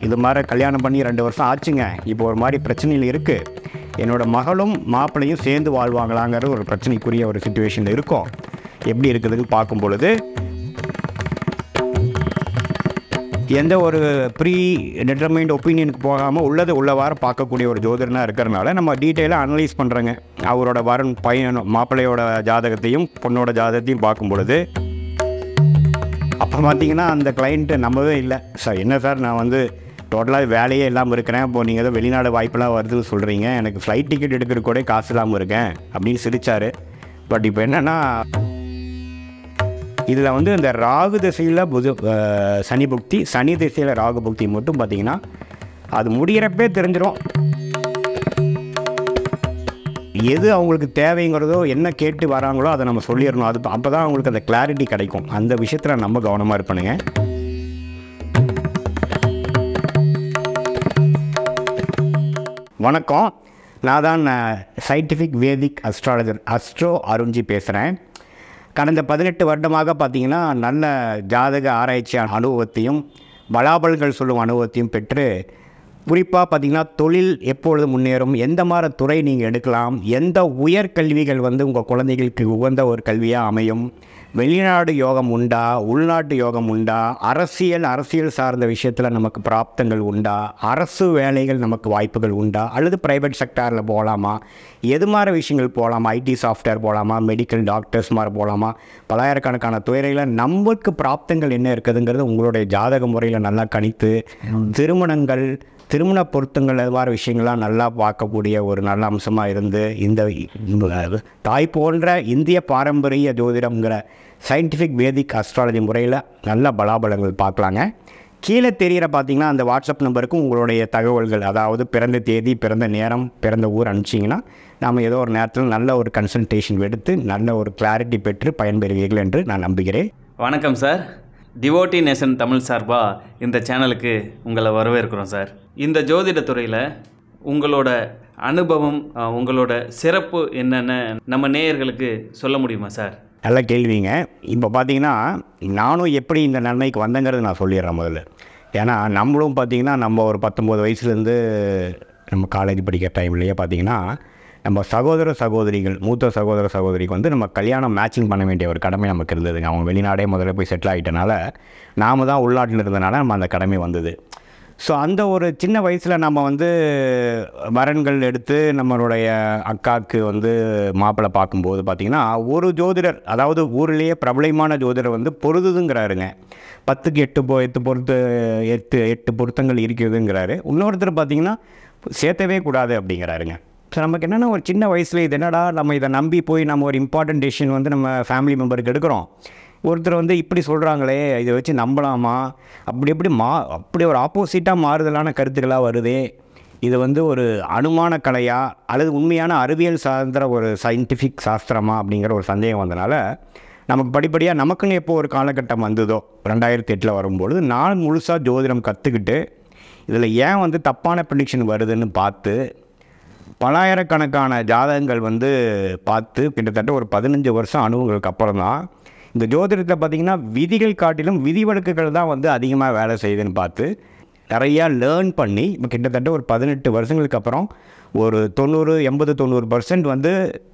இது மாதிரி கல்யாணம் பண்ணி ரெண்டு வருஷம் ஆச்சுங்க இப்போ ஒரு மாதிரி பிரச்சனையில் இருக்குது என்னோடய மகளும் மாப்பிள்ளையும் சேர்ந்து வாழ்வாங்களாங்கிற ஒரு பிரச்சனைக்குரிய ஒரு சுச்சுவேஷனில் இருக்கோம் எப்படி இருக்குதுன்னு பார்க்கும் பொழுது எந்த ஒரு ப்ரீ டிட்டர்மைண்ட் ஒப்பீனியனுக்கு போகாமல் உள்ளது உள்ளவாறு பார்க்கக்கூடிய ஒரு ஜோதிடனாக இருக்கிறனால நம்ம டீட்டெயிலாக அனலைஸ் பண்ணுறோங்க அவரோட வரன் பையன் மாப்பிள்ளையோட ஜாதகத்தையும் பொண்ணோட ஜாதகத்தையும் பார்க்கும் பொழுது அப்போ பார்த்தீங்கன்னா அந்த கிளைண்ட்டு நம்பவே இல்லை சார் என்ன சார் நான் வந்து டோட்டலாக வேலையே இல்லாமல் இருக்கிறேன் இப்போ நீங்கள் ஏதோ வெளிநாடு வாய்ப்பெல்லாம் வருதுன்னு சொல்கிறீங்க எனக்கு ஃப்ளைட் டிக்கெட் எடுக்கிற கூட காசு இல்லாமல் இருக்கேன் அப்படின்னு சிரிச்சார் பட் இப்போ என்னென்னா இதில் வந்து இந்த ராகு திசையில் புது அஹ், சனி புக்தி சனி திசையில் ராகு புக்தி மட்டும் பார்த்தீங்கன்னா அது முடிகிறப்பே தெரிஞ்சிடும் எது அவங்களுக்கு தேவைங்கிறதோ என்ன கேட்டு வராங்களோ அதை நம்ம சொல்லிடணும் அது அப்போ தான் அவங்களுக்கு அந்த கிளாரிட்டி கிடைக்கும் அந்த விஷயத்தில் நம்ம கவனமாக இருப்பணுங்க வணக்கம் நான் தான் scientific Vedic astrologer astro Arunji பேசுகிறேன் கடந்த பதினெட்டு வருடமாக பார்த்தீங்கன்னா நல்ல ஜாதக ஆராய்ச்சி அனுபவத்தையும் பலாபல்கள் சொல்லும் அனுபவத்தையும் பெற்று குறிப்பாக பார்த்தீங்கன்னா தொழில் எப்பொழுது முன்னேறும் எந்த மாதிரி துறை நீங்கள் எடுக்கலாம் எந்த உயர்கல்விகள் வந்து உங்கள் குழந்தைகளுக்கு உகந்த ஒரு கல்வியாக அமையும் வெளிநாடு யோகம் உண்டா உள்நாட்டு யோகம் உண்டா அரசியல் அரசியல் சார்ந்த விஷயத்தில் நமக்கு பிராப்தங்கள் உண்டா அரசு வேலைகள் நமக்கு வாய்ப்புகள் உண்டா அல்லது ப்ரைவேட் செக்டாரில் போகலாமா எது மாதிரி விஷயங்கள் போகலாமா ஐடி சாஃப்ட்வேர் போகலாமா மெடிக்கல் டாக்டர்ஸ் மாதிரி போகலாமா பலாயிரக்கணக்கான துறைகளில் நமக்கு பிராப்தங்கள் என்ன இருக்குதுங்கிறது உங்களுடைய ஜாதக முறையில் நல்லா கணித்து திருமணங்கள் திருமண பொருத்தங்கள் அது மாதிரி விஷயங்கள்லாம் நல்லா பார்க்கக்கூடிய ஒரு நல்ல அம்சமாக இருந்து இந்த இந்த தாய் போன்ற இந்திய பாரம்பரிய ஜோதிடம்ங்கிற சயின்டிஃபிக் வேதிக் அஸ்ட்ராலஜி முறையில் நல்ல பலாபலங்கள் பார்க்கலாங்க கீழே தெரிகிற பார்த்தீங்கன்னா அந்த வாட்ஸ்அப் நம்பருக்கு உங்களுடைய தகவல்கள் அதாவது பிறந்த தேதி பிறந்த நேரம் பிறந்த ஊர் அனுப்பிச்சிங்கன்னா நாம் ஏதோ ஒரு நேரத்தில் நல்ல ஒரு கன்சல்டேஷன் எடுத்து நல்ல ஒரு கிளாரிட்டி பெற்று பயன்பெறுவீர்கள் என்று நான் நம்புகிறேன் வணக்கம் சார் டிவோட்டி நேஷன் தமிழ் சார்பாக இந்த சேனலுக்கு உங்களை வரவேற்கிறோம் சார் இந்த ஜோதிட துறையில் உங்களோட அனுபவம் அஹ், உங்களோட சிறப்பு என்னென்னு நம்ம நேயர்களுக்கு சொல்ல முடியுமா சார் நல்ல கேள்விங்க இப்போ பார்த்தீங்கன்னா நானும் எப்படி இந்த நன்மைக்கு வந்தேங்கிறது நான் சொல்லிடுறேன் முதல்ல ஏன்னா நம்மளும் பார்த்தீங்கன்னா நம்ம ஒரு பத்தொம்போது வயசுலேருந்து நம்ம காலேஜ் படிக்கிற டைம்லேயே பார்த்தீங்கன்னா நம்ம சகோதர சகோதரிகள் மூத்த சகோதர சகோதரிக்கு வந்து நம்ம கல்யாணம் மேட்சிங் பண்ண வேண்டிய ஒரு கடமை நமக்கு இருந்ததுங்க அவங்க வெளிநாடே முதல்ல போய் செட்டில் ஆகிட்டனால நாம தான் உள்நாட்டில் இருந்தனால நம்ம அந்த கடமை வந்தது ஸோ அந்த ஒரு சின்ன வயசில் நம்ம வந்து வரன்கள் எடுத்து நம்மளுடைய அக்காவுக்கு வந்து மாப்பிள்ளை பார்க்கும்போது பார்த்திங்கன்னா ஒரு ஜோதிடர் அதாவது ஊர்லேயே பிரபலமான ஜோதிடர் வந்து பொருதுதுங்கிறாருங்க பத்துக்கு எட்டு பொ எட்டு பொருத்து எட்டு எட்டு பொருத்தங்கள் இருக்கிறதுங்கிறாரு இன்னொருத்தர் பார்த்திங்கன்னா சேர்த்தவே கூடாது அப்படிங்கிறாருங்க ஸோ நமக்கு என்னென்னா ஒரு சின்ன வயசில் இது என்னடா நம்ம இதை நம்பி போய் நம்ம ஒரு இம்பார்ட்டன்ட் டெசிஷன் வந்து நம்ம ஃபேமிலி மெம்பருக்கு எடுக்கிறோம் ஒருத்தர் வந்து இப்படி சொல்கிறாங்களே இதை வச்சு நம்பலாமா அப்படி எப்படி மா அப்படி ஒரு ஆப்போசிட்டாக மாறுதலான கருத்துக்களாக வருதே இது வந்து ஒரு அனுமான கலையா அல்லது உண்மையான அறிவியல் சார்ந்த ஒரு சயின்டிஃபிக் சாஸ்திரமா அப்படிங்கிற ஒரு சந்தேகம் வந்தனால நமக்கு படிப்படியாக நமக்குன்னு எப்போ ஒரு காலகட்டம் வந்ததோ ரெண்டாயிரத்தி எட்டில் வரும்பொழுது நான் முழுசாக ஜோதிடம் கற்றுக்கிட்டு இதில் ஏன் வந்து தப்பான ப்ரிடிக்ஷன் வருதுன்னு பார்த்து பலாயிரக்கணக்கான ஜாதகங்கள் வந்து பார்த்து கிட்டத்தட்ட ஒரு பதினஞ்சு வருஷம் அனுபவங்களுக்கு அப்புறம் தான் இந்த ஜோதிடத்தில் பார்த்திங்கன்னா விதிகள் காட்டிலும் விதிவிலக்குகள் தான் வந்து அதிகமாக வேலை செய்யுதுன்னு பார்த்து நிறையா லேர்ன் பண்ணி இப்போ கிட்டத்தட்ட ஒரு பதினெட்டு வருஷங்களுக்கு அப்புறம் ஒரு தொண்ணூறு எண்பது தொண்ணூறு பர்சன்ட் வந்து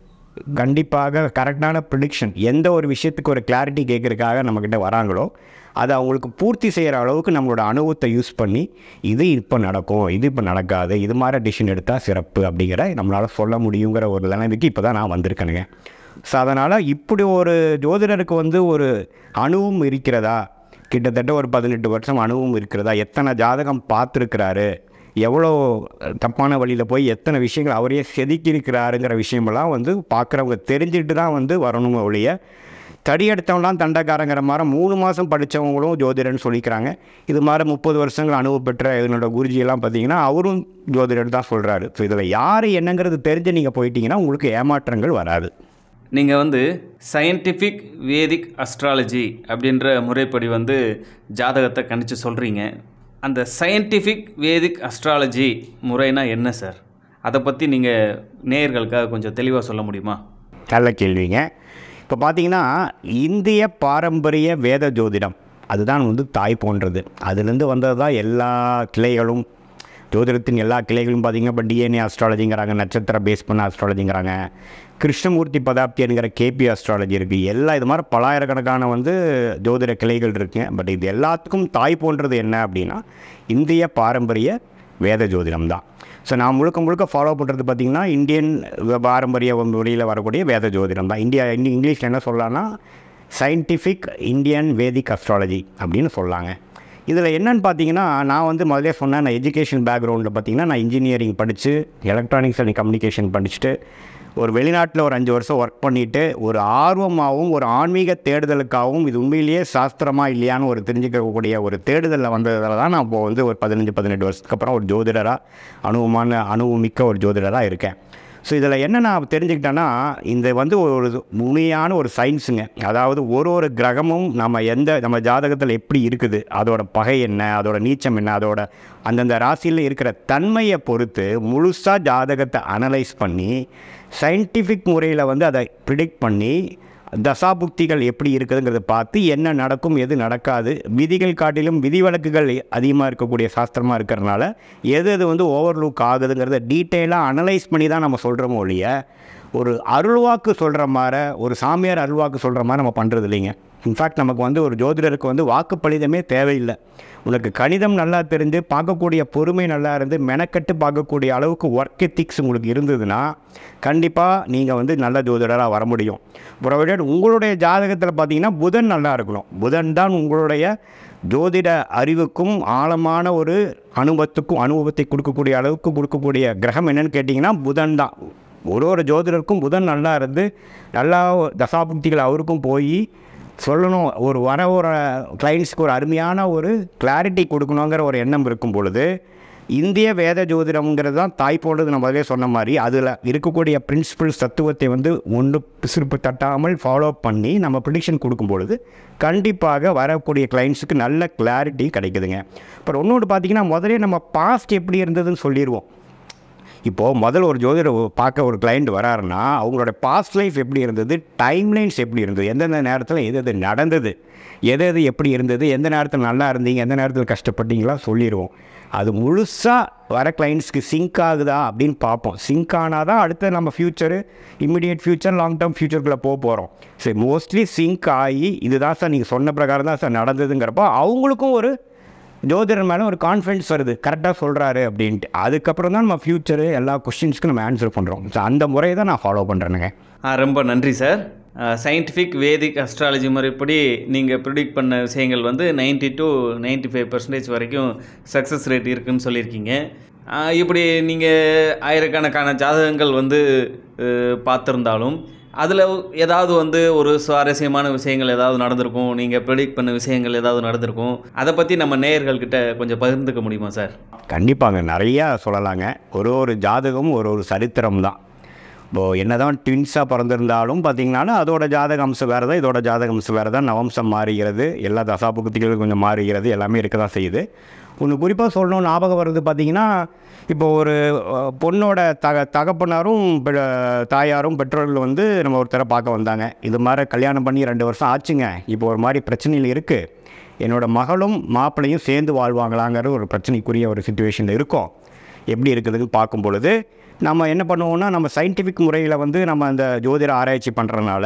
கண்டிப்பாக கரெக்டான ப்ரிடிக்ஷன் எந்த ஒரு விஷயத்துக்கு ஒரு கிளாரிட்டி கேட்குறதுக்காக நம்மக்கிட்ட வராங்களோ அதை அவங்களுக்கு பூர்த்தி செய்கிற அளவுக்கு நம்மளோட அனுபவத்தை யூஸ் பண்ணி இது இப்போ நடக்கும் இது இப்போ நடக்காது இது மாதிரி டிசிஷன் எடுத்தால் சிறப்பு அப்படிங்கிற நம்மளால் சொல்ல முடியுங்கிற ஒரு நிலைமைக்கு இப்போ தான் நான் வந்திருக்கேனுங்க ஸோ அதனால் இப்படி ஒரு ஜோதிடருக்கு வந்து ஒரு அணுவும் இருக்கிறதா கிட்டத்தட்ட ஒரு பதினெட்டு வருஷம் அணுவும் இருக்கிறதா எத்தனை ஜாதகம் பார்த்துருக்கிறாரு எவ்வளோ தப்பான வழியில் போய் எத்தனை விஷயங்கள் அவரையே செதுக்கியிருக்கிறாருங்கிற விஷயமெல்லாம் வந்து பார்க்குறவங்க தெரிஞ்சுட்டு தான் வந்து வரணும் ஒழிய தடி எடுத்தவன்லாம் தண்டக்காரங்கிற மாதிரி மூணு மாதம் படித்தவங்களும் ஜோதிடர்னு சொல்லிக்கிறாங்க இது மாதிரி முப்பது வருஷங்கள் அனுபவம் பெற்ற என்னோட குருஜியெல்லாம் பார்த்தீங்கன்னா அவரும் ஜோதிடர் தான் சொல்கிறாரு ஸோ இதில் யார் என்னங்கிறது தெரிஞ்சு நீங்கள் போயிட்டீங்கன்னா உங்களுக்கு ஏமாற்றங்கள் வராது நீங்கள் வந்து சயின்டிஃபிக் வேதிக் அஸ்ட்ராலஜி அப்படின்ற முறைப்படி வந்து ஜாதகத்தை கணிச்சு சொல்கிறீங்க அந்த சயின்டிஃபிக் வேதிக் அஸ்ட்ராலஜி முறைனா என்ன சார் அதை பற்றி நீங்கள் நேயர்களுக்காக கொஞ்சம் தெளிவாக சொல்ல முடியுமா நல்ல கேள்விங்க இப்போ பார்த்தீங்கன்னா இந்திய பாரம்பரிய வேத ஜோதிடம் அதுதான் வந்து தாய் போன்றது அதுலேருந்து வந்தது தான் எல்லா கிளைகளும் ஜோதிடத்தின் எல்லா கிளைகளும் பார்த்திங்கன்னா இப்போ டிஎன்ஏ அஸ்ட்ராலஜிங்கிறாங்க நட்சத்திர பேஸ் பண்ண அஸ்ட்ராலஜிங்கிறாங்க கிருஷ்ணமூர்த்தி பதாப்திங்கிற கேபி அஸ்ட்ராலஜி இருக்குது எல்லா இது மாதிரி பலாயிரக்கணக்கான வந்து ஜோதிட கிளைகள் இருக்குங்க பட் இது எல்லாத்துக்கும் தாய் போன்றது என்ன அப்படின்னா இந்திய பாரம்பரிய வேத ஜோதிடம் தான் ஸோ நான் முழுக்க முழுக்க ஃபாலோ பண்ணுறது பார்த்திங்கன்னா இந்தியன் பாரம்பரிய முறையில் வரக்கூடிய வேத ஜோதிடம் தான் இந்தியா இன்னும் இங்கிலீஷில் என்ன சொல்லலாம்னா சயின்டிஃபிக் இந்தியன் வேதிக் அஸ்ட்ராலஜி அப்படின்னு சொல்லாங்க இதில் என்னன்னு பார்த்தீங்கன்னா நான் வந்து முதல்ல சொன்னேன் நான் எஜுகேஷன் பேக்ரவுண்டில் பார்த்தீங்கன்னா நான் இன்ஜினியரிங் படித்து எலக்ட்ரானிக்ஸ் அண்ட் கம்யூனிகேஷன் படிச்சுட்டு ஒரு வெளிநாட்டில் ஒரு அஞ்சு வருஷம் ஒர்க் பண்ணிவிட்டு ஒரு ஆர்வமாகவும் ஒரு ஆன்மீக தேடுதலுக்காகவும் இது உண்மையிலேயே சாஸ்திரமா இல்லையான்னு ஒரு தெரிஞ்சுக்கக்கூடிய ஒரு தேடுதலில் வந்ததில் தான் நான் இப்போ வந்து ஒரு பதினஞ்சு பதினெட்டு வருஷத்துக்கு அப்புறம் ஒரு ஜோதிடராக அனுபவமான அனுபவமிக்க ஒரு ஜோதிடராக இருக்கேன் ஸோ இதில் என்ன நான் தெரிஞ்சுக்கிட்டேன்னா இந்த வந்து ஒரு உண்மையான ஒரு சயின்ஸுங்க அதாவது ஒரு ஒரு கிரகமும் நம்ம எந்த நம்ம ஜாதகத்தில் எப்படி இருக்குது அதோட பகை என்ன அதோட நீச்சம் என்ன அதோட அந்தந்த ராசியில் இருக்கிற தன்மையை பொறுத்து முழுசாக ஜாதகத்தை அனலைஸ் பண்ணி சயின்டிஃபிக் முறையில் வந்து அதை ப்ரிடிக்ட் பண்ணி தசாபுக்திகள் எப்படி இருக்குதுங்கிறத பார்த்து என்ன நடக்கும் எது நடக்காது விதிகள் காட்டிலும் விதிவிலக்குகள் அதிகமாக இருக்கக்கூடிய சாஸ்திரமாக இருக்கிறனால எது எது வந்து ஓவர்லுக் ஆகுதுங்கிறத டீட்டெயிலாக அனலைஸ் பண்ணி தான் நம்ம சொல்கிறோமோ ஒழிய ஒரு அருள்வாக்கு சொல்கிற மாதிரி ஒரு சாமியார் அருள்வாக்கு சொல்கிற மாதிரி நம்ம பண்ணுறது இல்லைங்க இன்ஃபேக்ட் நமக்கு வந்து ஒரு ஜோதிடருக்கு வந்து வாக்குப்பளிதமே தேவையில்லை உனக்கு கணிதம் நல்லா தெரிஞ்சு பார்க்கக்கூடிய பொறுமை நல்லா இருந்து மெனக்கட்டு பார்க்கக்கூடிய அளவுக்கு ஒர்க் எத்திக்ஸ் உங்களுக்கு இருந்ததுன்னா கண்டிப்பாக நீங்கள் வந்து நல்ல ஜோதிடராக வர முடியும் ப்ரொவைடட் உங்களுடைய ஜாதகத்தில் பார்த்தீங்கன்னா புதன் நல்லா இருக்கணும் புதன் தான் உங்களுடைய ஜோதிட அறிவுக்கும் ஆழமான ஒரு அனுபவத்துக்கும் அனுபவத்தை கொடுக்கக்கூடிய அளவுக்கு கொடுக்கக்கூடிய கிரகம் என்னன்னு கேட்டிங்கன்னா புதன் தான் ஒரு ஒரு ஜோதிடருக்கும் புதன் நல்லா இருந்து நல்லா தசாபுக்திகள் அவருக்கும் போய் சொல்லணும் ஒரு வர ஒரு கிளைண்ட்ஸ்க்கு ஒரு அருமையான ஒரு கிளாரிட்டி கொடுக்கணுங்கிற ஒரு எண்ணம் இருக்கும் பொழுது இந்திய வேத ஜோதிடம்ங்கிறது தான் தாய் போன்றது நம்ம முதலே சொன்ன மாதிரி அதில் இருக்கக்கூடிய பிரின்சிபல்ஸ் தத்துவத்தை வந்து ஒன்று பிசுறுப்பு தட்டாமல் ஃபாலோ பண்ணி நம்ம ப்ரிடிக்ஷன் கொடுக்கும் பொழுது கண்டிப்பாக வரக்கூடிய கிளைண்ட்ஸுக்கு நல்ல கிளாரிட்டி கிடைக்குதுங்க அப்புறம் இன்னொன்று பார்த்தீங்கன்னா முதலே நம்ம பாஸ்ட் எப்படி இருந்ததுன்னு சொல்லிடுவோம் இப்போது முதல்ல ஒரு ஜோதிடர் பார்க்க ஒரு கிளைண்ட் வராருன்னா அவங்களோட பாஸ்ட் லைஃப் எப்படி இருந்தது டைம்லைன்ஸ் எப்படி இருந்தது எந்தெந்த நேரத்தில் எது எது நடந்தது எது எது எப்படி இருந்தது எந்த நேரத்தில் நல்லா இருந்தீங்க எந்த நேரத்தில் கஷ்டப்பட்டீங்களா சொல்லிடுவோம் அது முழுசாக வர கிளைண்ட்ஸ்க்கு சிங்க் ஆகுதா அப்படின்னு பார்ப்போம் சிங்க் ஆனால் தான் அடுத்து நம்ம future immediate future long term ஃப்யூச்சருக்குள்ளே போக போகிறோம் சரி மோஸ்ட்லி சிங்க் ஆகி இதுதான் சார் நீங்கள் சொன்ன பிரகாரம் தான் சார் நடந்ததுங்கிறப்போ அவங்களுக்கும் ஒரு ஜோதிடர் மேலே ஒரு கான்ஃபிடன்ஸ் வருது கரெக்டாக சொல்கிறாரு அப்படின்ட்டு அதுக்கப்புறம் தான் நம்ம ஃப்யூச்சரு எல்லா கொஷின்ஸ்க்கும் நம்ம ஆன்சர் பண்ணுறோம் ஸோ அந்த முறையை தான் நான் ஃபாலோ பண்ணுறேனுங்க ஆ ரொம்ப நன்றி சார் சயின்டிஃபிக் வேதிக் அஸ்ட்ராலஜி முறைப்படி நீங்கள் ப்ரிடிக்ட் பண்ண விஷயங்கள் வந்து 90 டு 95% ஃபைவ் பர்சன்டேஜ் வரைக்கும் சக்ஸஸ் ரேட் இருக்குன்னு சொல்லியிருக்கீங்க ஆ, இப்படி நீங்கள் ஆயிரக்கணக்கான ஜாதகங்கள் வந்து அஹ், பார்த்திருந்தாலும் அதில் ஏதாவது வந்து ஒரு சுவாரஸ்யமான விஷயங்கள் ஏதாவது நடந்திருக்கும் நீங்கள் ப்ரிடிக்ட் பண்ண விஷயங்கள் ஏதாவது நடந்திருக்கும் அதை பற்றி நம்ம நேயர்கள்கிட்ட கொஞ்சம் பகிர்ந்துக்க முடியுமா சார் கண்டிப்பாங்க நிறையா சொல்லலாங்க ஒரு ஒரு ஜாதகமும் ஒரு ஒரு சரித்திரம் தான் இப்போது என்ன தான் ட்வின்ஸாக பிறந்திருந்தாலும் பார்த்தீங்கன்னா அதோட ஜாதக அம்சம் வேறு தான் இதோட ஜாதக அம்சம் வேறு தான் நவம்சம் மாறுகிறது எல்லா தசாபுக்திகளும் கொஞ்சம் மாறுகிறது எல்லாமே இருக்க தான் செய்யுது ஒன்று குறிப்பாக சொல்லணும் ஞாபகம் வருது பார்த்தீங்கன்னா இப்போ ஒரு அஹ், பொண்ணோட தக தகப்பனாரும் பெ- தாயாரும் பெற்றோர்கள் வந்து நம்ம ஒருத்தரை பார்க்க வந்தாங்க இது மாதிரி கல்யாணம் பண்ணி ரெண்டு வருஷம் ஆச்சுங்க இப்போ ஒரு மாதிரி பிரச்சனையில் இருக்குது என்னோட மகளும் மாப்பிள்ளையும் சேர்ந்து வாழ்வாங்களாங்கிற ஒரு பிரச்சனைக்குரிய ஒரு சுச்சுவேஷனில் இருக்கோம் எப்படி இருக்குதுன்னு பார்க்கும் பொழுது நம்ம என்ன பண்ணுவோம்னா நம்ம சயின்டிஃபிக் முறையில் வந்து நம்ம அந்த ஜோதிட ஆராய்ச்சி பண்ணுறதுனால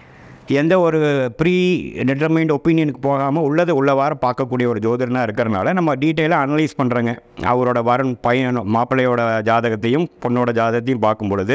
எந்த ஒரு ப்ரீ டிட்டர்மைண்ட் ஒப்பீனியனுக்கு போகாமல் உள்ளதை உள்ளவாறு பார்க்கக்கூடிய ஒரு ஜோதிடனாக இருக்கிறனால நம்ம டீட்டெயிலாக அனலைஸ் பண்ணுறோங்க அவரோட வரன் பையன் மாப்பிள்ளையோட ஜாதகத்தையும் பொண்ணோட ஜாதகத்தையும் பார்க்கும் பொழுது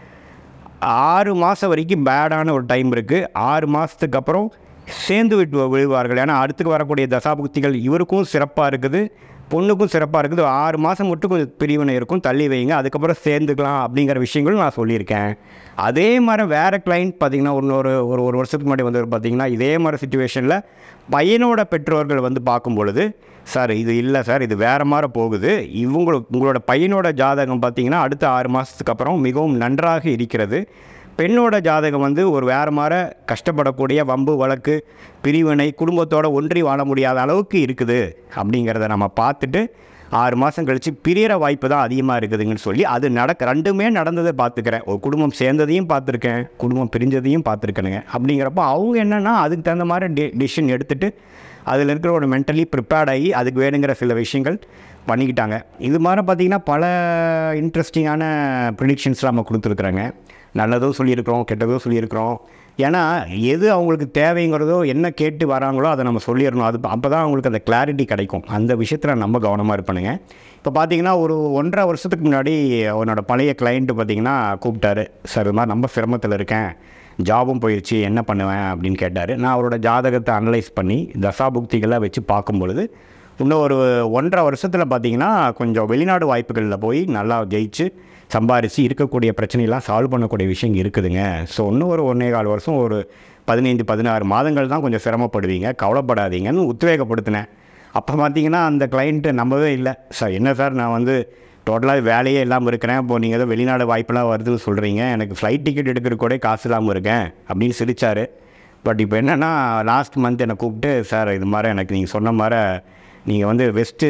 ஆறு மாதம் வரைக்கும் பேடான ஒரு டைம் இருக்குது ஆறு மாதத்துக்கு அப்புறம் சேர்ந்து விட்டு விழுவார்கள் ஏன்னா அடுத்துக்கு வரக்கூடிய தசாபுக்திகள் இவருக்கும் சிறப்பாக இருக்குது பொண்ணுக்கும் சிறப்பாக இருக்குது ஆறு மாதம் மட்டும் கொஞ்சம் பிரிவினை இருக்கும் தள்ளி வைங்க அதுக்கப்புறம் சேர்ந்துக்கலாம் அப்படிங்கிற விஷயங்களும் நான் சொல்லியிருக்கேன் அதே மாதிரி வேறு கிளைண்ட் பார்த்திங்கன்னா இன்னொரு ஒரு ஒரு வருஷத்துக்கு முன்னாடி வந்து பார்த்திங்கன்னா இதே மாதிரி சுச்சுவேஷனில் பையனோட பெற்றோர்கள் வந்து பார்க்கும் பொழுது சார் இது இல்லை சார் இது வேறு மாதிரி போகுது இவங்களுக்கு உங்களோட பையனோட ஜாதகம் பார்த்தீங்கன்னா அடுத்த ஆறு மாதத்துக்கு அப்புறம் மிகவும் நன்றாக இருக்கிறது பெண்ணோட ஜாதகம் வந்து ஒரு வேறு மாதிரி கஷ்டப்படக்கூடிய வம்பு வழக்கு பிரிவினை குடும்பத்தோட ஒன்றி வாழ முடியாத அளவுக்கு இருக்குது அப்படிங்கிறத நம்ம பார்த்துட்டு ஆறு மாதம் கழித்து பிரியற வாய்ப்பு தான் அதிகமாக இருக்குதுங்கன்னு சொல்லி அது நடக்க ரெண்டுமே நடந்ததை பார்த்துக்கிறேன் ஒரு குடும்பம் சேர்ந்ததையும் பார்த்துருக்கேன் குடும்பம் பிரிஞ்சதையும் பார்த்துருக்கேனுங்க அப்படிங்கிறப்போ அவங்க என்னென்னா அதுக்கு தகுந்த மாதிரி டெ டிசிஷன் எடுத்துகிட்டு அதில் இருக்கிற ஒரு மென்டலி ப்ரிப்பேர்ட் ஆகி அதுக்கு வேணுங்கிற சில விஷயங்கள் பண்ணிக்கிட்டாங்க இது மாதிரி பார்த்திங்கன்னா பல இன்ட்ரெஸ்டிங்கான ப்ரிடிக்ஷன்ஸ்லாம் நம்ம கொடுத்துருக்குறாங்க நல்லதும் சொல்லியிருக்கிறோம் கெட்டதும் சொல்லியிருக்கிறோம் ஏன்னா எது அவங்களுக்கு தேவைங்கிறதோ என்ன கேட்டு வராங்களோ அதை நம்ம சொல்லிடணும் அது அப்போ தான் அவங்களுக்கு அந்த கிளாரிட்டி கிடைக்கும் அந்த விஷயத்தில் நம்ம கவனமாக இருப்பணுங்க இப்போ பார்த்தீங்கன்னா ஒரு ஒன்றரை வருஷத்துக்கு முன்னாடி அவனோட பழைய கிளைண்ட்டு பார்த்தீங்கன்னா கூப்பிட்டாரு சார் இது மாதிரி ரொம்ப சிரமத்தில் இருக்கேன் ஜாபும் போயிடுச்சு என்ன பண்ணுவேன் அப்படின்னு கேட்டார் நான் அவரோட ஜாதகத்தை அனலைஸ் பண்ணி தசாபுக்திகளாக வச்சு பார்க்கும் பொழுது இன்னும் ஒரு ஒன்றரை வருஷத்தில் பார்த்தீங்கன்னா கொஞ்சம் வெளிநாடு வாய்ப்புகளில் போய் நல்லா ஜெயிச்சு சம்பாரித்து இருக்கக்கூடிய பிரச்சனையெல்லாம் சால்வ் பண்ணக்கூடிய விஷயம் இருக்குதுங்க ஸோ இன்னும் ஒரு ஒன்றே கால் வருஷம் ஒரு பதினைந்து பதினாறு மாதங்கள் தான் கொஞ்சம் சிரமப்படுவீங்க கவலைப்படாதீங்கன்னு உத்வேகப்படுத்தினேன் அப்போ பார்த்தீங்கன்னா அந்த கிளைண்ட்டு நம்பவே இல்லை சார் என்ன சார் நான் வந்து டோட்டலாக வேலையே இல்லாமல் இருக்கிறேன் இப்போ நீங்கள் ஏதோ வெளிநாடு வாய்ப்பெல்லாம் வருதுன்னு சொல்கிறீங்க எனக்கு ஃப்ளைட் டிக்கெட் எடுக்கிற கூட காசு இல்லாமல் இருக்கேன் அப்படின்னு சிரிச்சார் பட் இப்போ என்னென்னா லாஸ்ட் மந்த் என்னை கூப்பிட்டு சார் இது மாதிரி எனக்கு நீங்கள் சொன்ன மாதிரி நீங்கள் வந்து வெஸ்ட்டு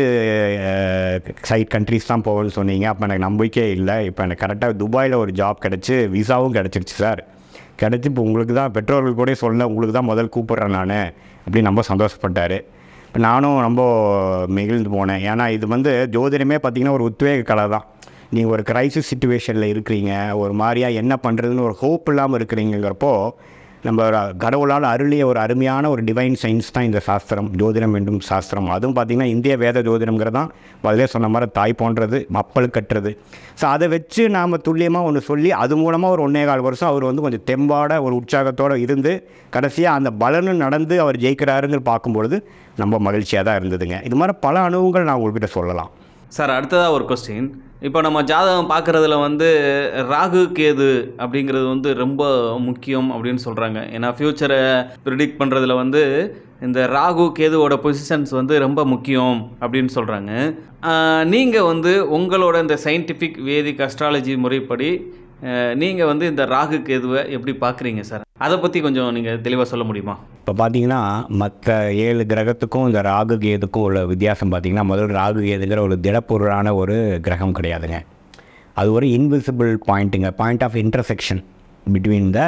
சைட் கண்ட்ரிஸ் தான் போகணும்னு சொன்னீங்க அப்போ எனக்கு நம்பிக்கையே இல்லை இப்போ எனக்கு கரெக்டாக துபாயில் ஒரு ஜாப் கிடச்சி விசாவும் கிடச்சிருச்சு சார் கிடச்சி இப்போ உங்களுக்கு தான் பெற்றோர்கள் கூட சொல்ல உங்களுக்கு தான் முதல் கூப்பிட்றேன் நான் அப்படின்னு ரொம்ப சந்தோஷப்பட்டார் இப்போ நானும் ரொம்ப நெகிழ்ந்து போனேன் ஏன்னா இது வந்து ஜோதிடமே பார்த்திங்கன்னா ஒரு உத்வேக கலை தான் நீங்கள் ஒரு கிரைசிஸ் சுச்சுவேஷனில் இருக்கிறீங்க ஒரு மாதிரியாக என்ன பண்ணுறதுன்னு ஒரு ஹோப் இல்லாமல் இருக்கிறீங்கிறப்போ நம்ம ஒரு கடவுளால் அருளிய ஒரு அருமையான ஒரு டிவைன் சயின்ஸ் தான் இந்த சாஸ்திரம் ஜோதிடம் என்றும் சாஸ்திரம் அதுவும் பார்த்திங்கன்னா இந்திய வேத ஜோதிடம்ங்கிறது தான் முதலே சொன்ன மாதிரி தாய் போன்றது மப்பல் கட்டுறது ஸோ அதை வச்சு நாம் துல்லியமாக ஒன்று சொல்லி அது மூலமாக ஒரு ஒன்றே கால் வருஷம் அவர் வந்து கொஞ்சம் தெம்பாட ஒரு உற்சாகத்தோடு இருந்து கடைசியாக அந்த பலனும் நடந்து அவர் ஜெயிக்கிறாருங்கிற பார்க்கும்பொழுது ரொம்ப மகிழ்ச்சியாக தான் இருந்ததுங்க இது மாதிரி பல அனுபவங்கள் நான் உங்கள்கிட்ட சொல்லலாம் சார் அடுத்ததாக ஒரு கொஸ்டின் இப்போ நம்ம ஜாதகம் பார்க்குறதுல வந்து ராகு கேது அப்படிங்கிறது வந்து ரொம்ப முக்கியம் அப்படின்னு சொல்கிறாங்க ஏன்னா ஃப்யூச்சரை ப்ரிடிக்ட் பண்ணுறதுல வந்து இந்த ராகு கேதுவோட பொசிஷன்ஸ் வந்து ரொம்ப முக்கியம் அப்படின்னு சொல்கிறாங்க நீங்கள் வந்து உங்களோட இந்த சயின்டிஃபிக் வேதிக் அஸ்ட்ராலஜி முறைப்படி நீங்கள் வந்து இந்த ராகு கேதுவை எப்படி பார்க்குறீங்க சார் அதை பற்றி கொஞ்சம் நீங்கள் தெளிவாக சொல்ல முடியுமா இப்போ பார்த்தீங்கன்னா மற்ற ஏழு கிரகத்துக்கும் இந்த ராகு கேதுக்கும் உள்ள வித்தியாசம் பார்த்தீங்கன்னா முதல்ல ராகு கேதுங்கிற ஒரு திடப்பொருளான ஒரு கிரகம் கிடையாதுங்க அது ஒரு இன்விசிபிள் பாயிண்ட்டுங்க point of intersection between the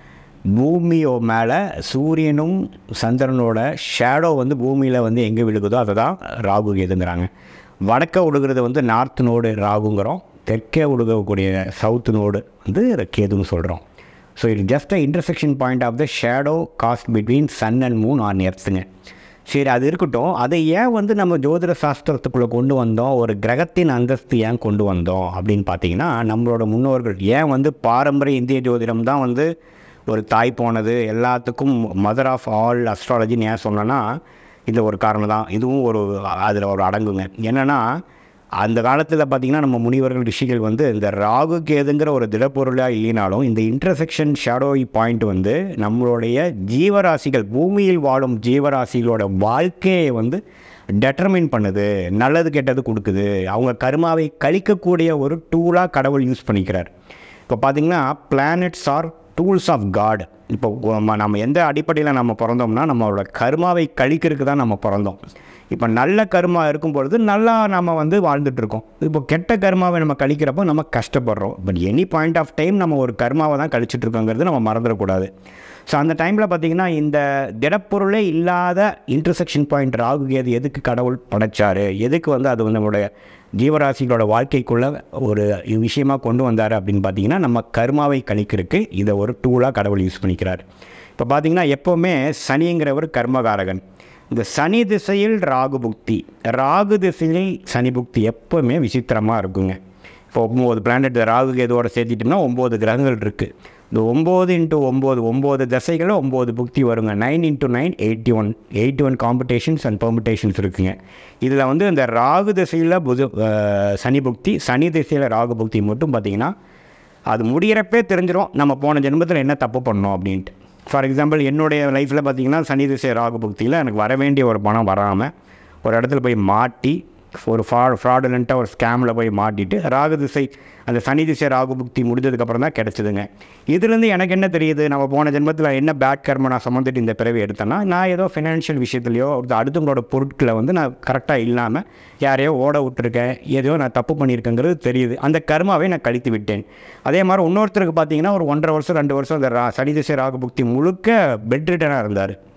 பூமியோ மேலே சூரியனும் சந்திரனோட ஷேடோ வந்து பூமியில் வந்து எங்கே விழுகுதோ அதை தான் ராகு கேதுங்கிறாங்க வடக்க விழுகிறது வந்து நார்த் நோடு ராகுங்கிறோம் தெற்கே விழுகக்கூடிய சவுத் நோடு வந்து கேதுன்னு சொல்கிறோம் ஸோ இது just a intersection point of the shadow cast between sun and moon on எர்த்துங்க சரி அது இருக்கட்டும் அதை ஏன் வந்து நம்ம ஜோதிட சாஸ்திரத்துக்குள்ளே கொண்டு வந்தோம் ஒரு கிரகத்தின் அந்தஸ்து ஏன் கொண்டு வந்தோம் அப்படின்னு பார்த்தீங்கன்னா நம்மளோட முன்னோர்கள் ஏன் வந்து பாரம்பரிய இந்திய ஜோதிடம் தான் வந்து ஒரு தாய் போனது எல்லாத்துக்கும் மதர் ஆஃப் ஆல் அஸ்ட்ராலஜின்னு ஏன் சொன்னேன்னா இந்த ஒரு காரணம் தான் இதுவும் ஒரு அதில் ஒரு அடங்குங்க என்னென்னா அந்த காலத்தில் பார்த்திங்கன்னா நம்ம முனிவர்கள் ரிஷிகள் வந்து இந்த ராகு கேதுங்கிற ஒரு திடப்பொருளாக இல்லைனாலும் இந்த இன்டர்செக்ஷன் ஷேடோய் பாயிண்ட் வந்து நம்மளுடைய ஜீவராசிகள் பூமியில் வாழும் ஜீவராசிகளோட வாழ்க்கையை வந்து டெட்டர்மின் பண்ணுது நல்லது கெட்டது கொடுக்குது அவங்க கருமாவை கழிக்கக்கூடிய ஒரு டூலாக கடவுள் யூஸ் பண்ணிக்கிறார் இப்போ பார்த்திங்கன்னா planets are tools of God இப்போ நம்ம- நம்ம எந்த அடிப்படையில் நம்ம பிறந்தோம்னா நம்மளோட கருமாவை கழிக்கிறதுக்கு தான் நம்ம பிறந்தோம் இப்போ நல்ல கருமா இருக்கும் பொழுது நல்லா நம்ம வந்து வாழ்ந்துட்டுருக்கோம் இப்போ கெட்ட கருமாவை நம்ம கழிக்கிறப்போ நம்ம கஷ்டப்படுறோம் but any point of time நம்ம ஒரு கருமாவை தான் கழிச்சிட்டு இருக்கோங்கிறது நம்ம மறந்துடக்கூடாது ஸோ அந்த டைமில் பார்த்திங்கன்னா இந்த திடப்பொருளே இல்லாத இன்டர்செக்ஷன் பாயிண்ட் ராகு கேது எதுக்கு கடவுள் படைச்சாரு எதுக்கு வந்து அது வந்து நம்மளுடைய ஜீவராசிகளோட வாழ்க்கைக்குள்ளே ஒரு விஷயமாக கொண்டு வந்தார் அப்படின்னு பார்த்தீங்கன்னா நம்ம கர்மாவை கணிக்கிறதுக்கு இதை ஒரு டூலாக கடவுள் யூஸ் பண்ணிக்கிறார் இப்போ பார்த்தீங்கன்னா எப்போவுமே சனிங்கிறவர் கர்மகாரகன் இந்த சனி திசையில் ராகு புக்தி ராகு திசையில் சனி புக்தி எப்போவுமே விசித்திரமாக இருக்குங்க இப்போ ஒம்பது பிளானட் ராகு கேதுவோட சேர்த்திட்டோம்னா ஒம்பது கிரகங்கள் இருக்குது இந்த ஒம்பது இன்ட்டு ஒம்பது ஒம்பது தசைகளில் ஒம்பது புக்தி வருங்க nine into nine eighty one eighty one competitions and permutations இருக்குங்க இதில் வந்து இந்த ராகு திசையில் புது அஹ், சனி புக்தி சனி திசையில் ராகு புக்தி மட்டும் பார்த்திங்கன்னா அது முடியிறப்பே தெரிஞ்சிடும் நம்ம போன ஜென்மத்தில் என்ன தப்பு பண்ணோம் அப்படின்ட்டு ஃபார் எக்ஸாம்பிள் என்னுடைய லைஃப்பில் பார்த்தீங்கன்னா சனி திசை ராகு புக்தியில் எனக்கு வர வேண்டிய ஒரு பணம் வராமல் ஒரு இடத்துல போய் மாட்டி ஒரு ஃப்ரா ஃப்ராடுலண்ட்டாக ஒரு ஸ்கேமில் போய் மாட்டிட்டு ராகு திசை அந்த சனி திசை ராகு புக்தி முடிஞ்சதுக்கப்புறம் தான் கிடச்சிதுங்க இதுலேருந்து எனக்கு என்ன தெரியுது நம்ம போன ஜென்மத்தில் என்ன பேட் கர்ம நான் சுமந்துட்டு இந்த பிறவி எடுத்தேன்னா நான் ஏதோ ஃபினான்ஷியல் விஷயத்துலையோ ஒரு அடுத்தவங்களோட பொருட்களை வந்து நான் கரெக்டாக இல்லாமல் யாரையோ ஓட விட்டுருக்கேன் ஏதோ நான் தப்பு பண்ணியிருக்கேங்கிறது தெரியுது அந்த கர்மாவை நான் கழித்து விட்டேன் அதே மாதிரி இன்னொருத்தருக்கு பார்த்தீங்கன்னா ஒரு ஒன்றரை வருஷம் ரெண்டு வருஷம் அந்த ரா சனி திசை ராகு புக்தி முழுக்க பெட் ரிட்டனாக இருந்தார்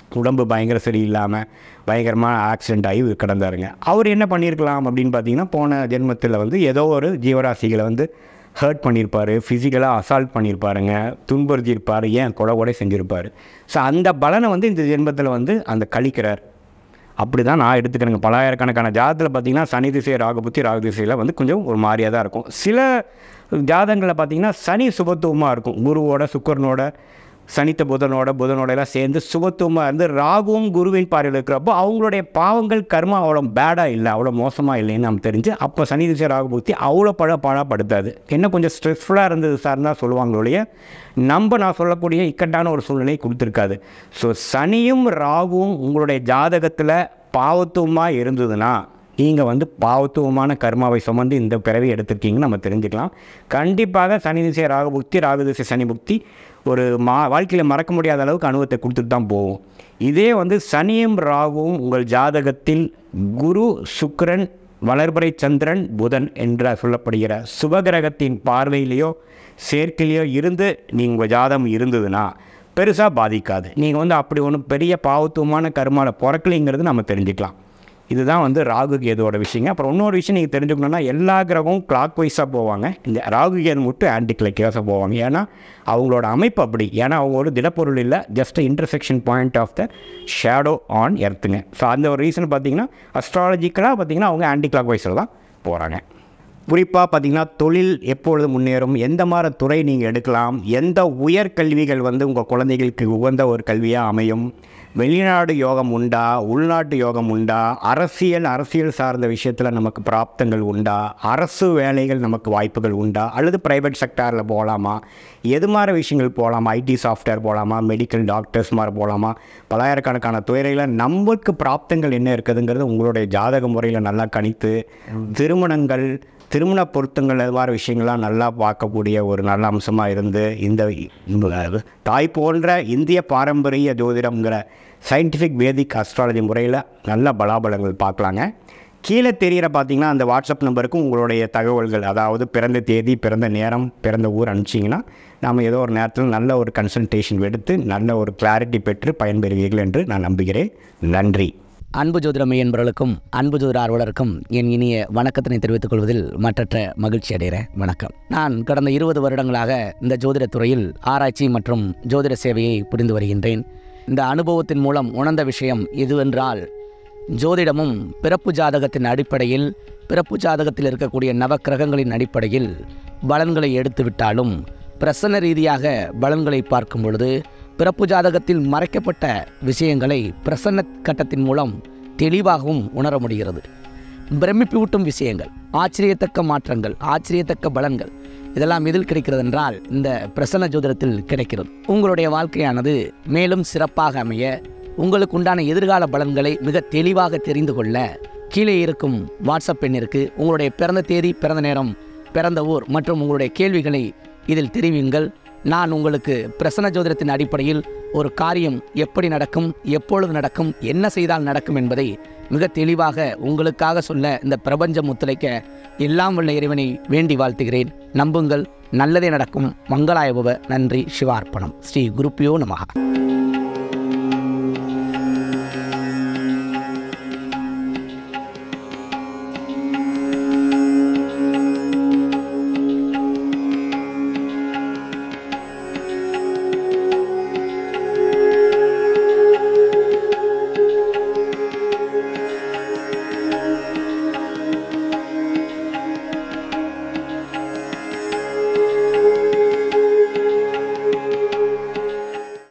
உடம்பு பயங்கர சரியில்லாமல் பயங்கரமாக ஆக்சிடென்ட் ஆகி கிடந்தாருங்க அவர் என்ன பண்ணியிருக்கலாம் அப்படின்னு பார்த்தீங்கன்னா போன ஜென்மத்தில் வந்து ஏதோ ஒரு ஜீவராசிகளை வந்து ஹர்ட் பண்ணியிருப்பார் ஃபிசிக்கலாக அசால்ட் பண்ணியிருப்பாருங்க துன்புறுத்தியிருப்பார் ஏன் கொலை கொலை செஞ்சுருப்பார் ஸோ அந்த பலனை வந்து இந்த ஜென்மத்தில் வந்து அந்த கழிக்கிறார் அப்படி தான் நான் எடுத்துக்கிறேங்க பலாயிரக்கணக்கான ஜாதத்தில் பார்த்தீங்கன்னா சனி திசை ராகுபுத்தி ராகு திசையில் வந்து கொஞ்சம் ஒரு மாதிரியாக தான் இருக்கும் சில ஜாதங்களில் பார்த்தீங்கன்னா சனி சுபத்துவமாக இருக்கும் குருவோட சுக்கரனோட சனித்த புதனோட புதனோட எல்லாம் சேர்ந்து சுபத்துவமாக இருந்து ராகுவும் குருவின் பார்வையில் இருக்கிறப்போ அவங்களுடைய பாவங்கள் கர்மா அவ்வளோ பேடாக இல்லை அவ்வளோ மோசமாக இல்லைன்னு நம்ம தெரிஞ்சு அப்போ சனி திசை ராகுபுத்தி அவ்வளோ பழ பாழப்படுத்தாது என்ன கொஞ்சம் ஸ்ட்ரெஸ்ஃபுல்லாக இருந்தது சார் தான் சொல்லுவாங்க ஒழிய நம்ம நான் சொல்லக்கூடிய இக்கட்டான ஒரு சூழ்நிலையை கொடுத்துருக்காது ஸோ சனியும் ராகுவும் உங்களுடைய ஜாதகத்தில் பாவத்துவமாக இருந்ததுன்னா நீங்கள் வந்து பாவத்துவமான கர்மாவை சுமந்து இந்த பிறவி எடுத்திருக்கீங்கன்னு நம்ம தெரிஞ்சுக்கலாம் கண்டிப்பாக சனி திசை ராகு புக்தி ராகு திசை சனி புக்தி ஒரு மா வாழ்க்கையில் மறக்க முடியாத அளவுக்கு அனுபவத்தை கொடுத்துட்டு தான் போகும் இதே வந்து சனியும் ராகுவும் உங்கள் ஜாதகத்தில் குரு சுக்கிரன் வளர்பறை சந்திரன் புதன் என்று சொல்லப்படுகிற சுபகிரகத்தின் பார்வையிலேயோ சேர்க்கையிலையோ இருந்து நீங்கள் உங்கள் ஜாதகம் இருந்ததுன்னா பெருசாக பாதிக்காது நீங்கள் வந்து அப்படி ஒன்றும் பெரிய பாவத்துவமான கருமாவில் பிறக்கலைங்கிறது நம்ம தெரிஞ்சுக்கலாம் இதுதான் வந்து ராகு கேதுவோட விஷயங்க அப்புறம் இன்னொரு விஷயம் நீங்கள் தெரிஞ்சுக்கணுன்னா எல்லா கிரகமும் கிளாக் வைஸாக போவாங்க இந்த ராகு கேது மட்டும் ஆன்டி கிளாக்காக போவாங்க ஏன்னா அவங்களோட அமைப்பு அப்படி ஏன்னா அவங்க ஒரு திடப்பொருள் இல்லை just intersection point of the shadow on எர்த்துங்க ஸோ அந்த ஒரு ரீசன் பார்த்தீங்கன்னா அஸ்ட்ராலஜிக்கலாக பார்த்தீங்கன்னா அவங்க ஆன்டி கிளாக் வைஸில் தான் போகிறாங்க குறிப்பாக பார்த்தீங்கன்னா தொழில் எப்பொழுது முன்னேறும் எந்த மாதிரி துறை நீங்கள் எடுக்கலாம் எந்த உயர்கல்விகள் வந்து உங்கள் குழந்தைகளுக்கு உகந்த ஒரு கல்வியாக அமையும் வெளிநாடு யோகம் உண்டா உள்நாட்டு யோகம் உண்டா அரசியல் அரசியல் சார்ந்த விஷயத்தில் நமக்கு பிராப்தங்கள் உண்டா அரசு வேலைகள் நமக்கு வாய்ப்புகள் உண்டா அல்லது ப்ரைவேட் செக்டாரில் போகலாமா எது மாதிரி விஷயங்கள் போகலாமா ஐடி சாஃப்ட்வேர் போகலாமா மெடிக்கல் டாக்டர்ஸ் மாதிரி போகலாமா பலாயிரக்கணக்கான துறைகளில் நமக்கு பிராப்தங்கள் என்ன இருக்குதுங்கிறது உங்களுடைய ஜாதக முறையில் நல்லா கணித்து திருமணங்கள் திருமண பொருத்தங்கள் அது மாதிரி விஷயங்கள்லாம் நல்லா பார்க்கக்கூடிய ஒரு நல்ல அம்சமாக இருந்து இந்த இந்த தாய் போன்ற இந்திய பாரம்பரிய ஜோதிடம்ங்கிற சயின்டிஃபிக் வேதிக் அஸ்ட்ராலஜி முறையில் நல்ல பலாபலங்கள் பார்க்கலாங்க கீழே தெரிகிற பார்த்தீங்கன்னா அந்த வாட்ஸ்அப் நம்பருக்கு உங்களுடைய தகவல்கள் அதாவது பிறந்த தேதி பிறந்த நேரம் பிறந்த ஊர் அனுப்பிச்சிங்கன்னா நாம் ஏதோ ஒரு நேரத்தில் நல்ல ஒரு கன்சல்டேஷன் எடுத்து நல்ல ஒரு கிளாரிட்டி பெற்று பயன்பெறுவீர்கள் என்று நான் நம்புகிறேன் நன்றி அன்பு ஜோதிடமை என்பவர்களுக்கும் அன்பு ஜோதிட ஆர்வலருக்கும் என் இனிய வணக்கத்தினை தெரிவித்துக் கொள்வதில் மற்றற்ற மகிழ்ச்சி அடைகிறேன் வணக்கம் நான் கடந்த இருபது வருடங்களாக இந்த ஜோதிடத் துறையில் ஆராய்ச்சி மற்றும் ஜோதிட சேவையை புரிந்து வருகின்றேன் இந்த அனுபவத்தின் மூலம் உணர்ந்த விஷயம் எதுவென்றால் ஜோதிடமும் பிறப்பு ஜாதகத்தின் அடிப்படையில் பிறப்பு ஜாதகத்தில் இருக்கக்கூடிய நவக்கிரகங்களின் அடிப்படையில் பலன்களை எடுத்துவிட்டாலும் பிரசன்ன ரீதியாக பலன்களை பார்க்கும் பொழுது பிறப்பு ஜாதகத்தில் மறைக்கப்பட்ட விஷயங்களை பிரசன்ன கட்டத்தின் மூலம் தெளிவாகவும் உணர முடிகிறது பிரமிப்பூட்டும் விஷயங்கள் ஆச்சரியத்தக்க மாற்றங்கள் ஆச்சரியத்தக்க பலன்கள் இதெல்லாம் எதில் கிடைக்கிறது என்றால் இந்த பிரசன்ன ஜோதிடத்தில் கிடைக்கிறது உங்களுடைய வாழ்க்கையானது மேலும் சிறப்பாக அமைய உங்களுக்கு உண்டான எதிர்கால பலன்களை மிக தெளிவாக தெரிந்து கொள்ள கீழே இருக்கும் வாட்ஸ்அப் எண்ணிற்கு உங்களுடைய பிறந்த தேதி பிறந்த நேரம் பிறந்த ஊர் மற்றும் உங்களுடைய கேள்விகளை இதில் தெரிவியுங்கள் நான் உங்களுக்கு பிரசன்ன ஜோதிடத்தின் அடிப்படையில் ஒரு காரியம் எப்படி நடக்கும் எப்பொழுது நடக்கும் என்ன செய்தால் நடக்கும் என்பதை மிக தெளிவாக உங்களுக்காக சொல்ல இந்த பிரபஞ்சம் ஒத்துழைக்க எல்லாம் உள்ள இறைவனை வேண்டி வாழ்த்துகிறேன் நம்புங்கள் நல்லதே நடக்கும் மங்களாயபவ நன்றி சிவார்ப்பணம் ஸ்ரீ குருப்பியோ நமகா